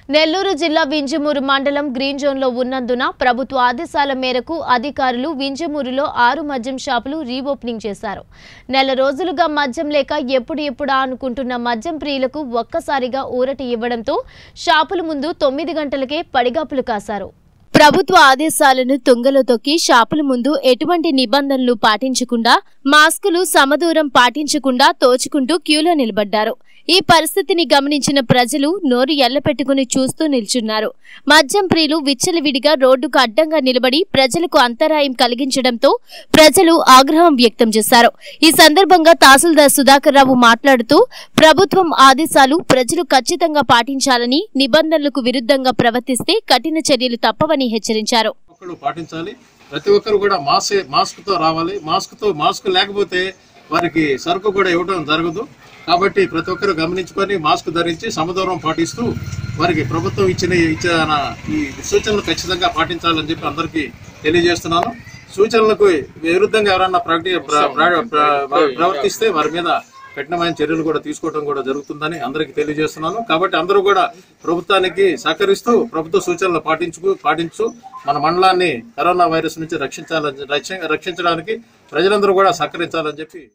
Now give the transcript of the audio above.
నెల్లూరు జిల్లా వింజమూరు మండలం గ్రీన్ జోన్లో ఉన్నందున ప్రభుత్వ ఆదేశాల మేరకు అధికారులు వింజమూరులో ఆరు మద్యం షాపులు రీఓపెనింగ్ చేశారు నెల రోజులుగా మద్యం లేక ఎప్పుడు ఎప్పుడా అనుకుంటున్న మద్యం ప్రియులకు ఒక్కసారిగా ఊరట ఇవ్వడంతో షాపుల ముందు తొమ్మిది గంటలకే పడిగాపులు కాశారు ప్రభుత్వ ఆదేశాలను తుంగలో తొక్కి షాపుల ముందు ఎటువంటి నిబంధనలు పాటించకుండా మాస్కులు సమదూరం పాటించకుండా తోచుకుంటూ క్యూలో నిలబడ్డారు ఈ పరిస్థితిని గమనించిన ప్రజలు నోరు ఎల్లపెట్టుకుని చూస్తూ నిల్చున్నారు మద్యం ప్రియులు విచ్చలవిడిగా రోడ్డుకు అడ్డంగా నిలబడి ప్రజలకు అంతరాయం కలిగించడంతో ప్రజలు ఆగ్రహం వ్యక్తం చేశారు ఈ సందర్భంగా తహసీల్దార్ సుధాకర్ రావు మాట్లాడుతూ ప్రభుత్వం ఆదేశాలు ప్రజలు ఖచ్చితంగా పాటించాలని నిబంధనలకు విరుద్ధంగా ప్రవర్తిస్తే కఠిన చర్యలు తప్పవని హెచ్చరించారు ఒక్కరు పాటించాలి ప్రతి ఒక్కరు కూడా మాస్క్ మాస్క్ తో రావాలి మాస్క్ తో మాస్క్ లేకపోతే వారికి సరుకు కూడా ఇవ్వడం జరగదు కాబట్టి ప్రతి ఒక్కరు గమనించుకొని మాస్క్ ధరించి సమదూరం పాటిస్తూ వారికి ప్రభుత్వం ఇచ్చిన ఇచ్చిన ఈ సూచనలు ఖచ్చితంగా పాటించాలని చెప్పి అందరికీ తెలియజేస్తున్నాను సూచనలకు విరుద్ధంగా ఎవరన్నా ప్రకటి ప్ర- ప్ర- ప్ర- ప్రవర్తిస్తే వారి మీద కఠినమైన చర్యలు కూడా తీసుకోవడం కూడా జరుగుతుందని అందరికీ తెలియజేస్తున్నాను కాబట్టి అందరూ కూడా ప్రభుత్వానికి సహకరిస్తూ ప్రభుత్వ సూచనలు పాటించు పాటించు మన మండలాన్ని కరోనా వైరస్ నుంచి రక్షించాలని రక్ష- రక్షించడానికి ప్రజలందరూ కూడా సహకరించాలని చెప్పి